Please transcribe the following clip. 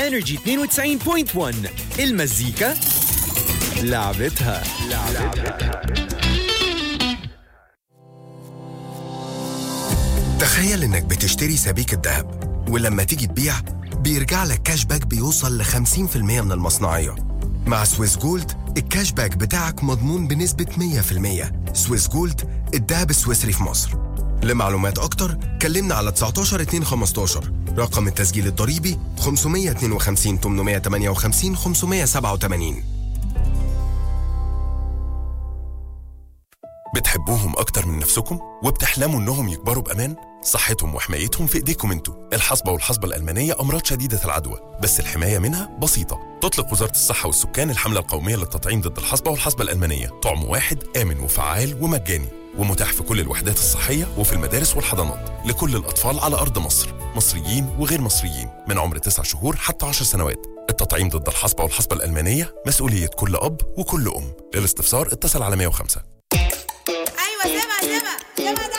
انرجي 92.1 المزيكا لعبتها تخيل انك بتشتري سبيكة ذهب ولما تيجي تبيع بيرجع لك كاش باك بيوصل ل 50% من المصنعية مع سويس جولد الكاش باك بتاعك مضمون بنسبة 100% سويس جولد الذهب السويسري في مصر لمعلومات أكتر كلمنا على 19 2 15 رقم التسجيل الضريبي 552 858 587 بتحبوهم أكتر من نفسكم؟ وبتحلموا إنهم يكبروا بأمان؟ صحتهم وحمايتهم في إيديكم انتوا الحصبة والحصبة الألمانية أمراض شديدة العدوى بس الحماية منها بسيطة تطلق وزارة الصحة والسكان الحملة القومية للتطعيم ضد الحصبة والحصبة الألمانية طعم واحد آمن وفعال ومجاني ومتاح في كل الوحدات الصحية وفي المدارس والحضانات لكل الأطفال على أرض مصر مصريين وغير مصريين من عمر 9 شهور حتى 10 سنوات التطعيم ضد الحصبة والحصبة الألمانية مسؤولية كل أب وكل أم للاستفسار اتصل على 105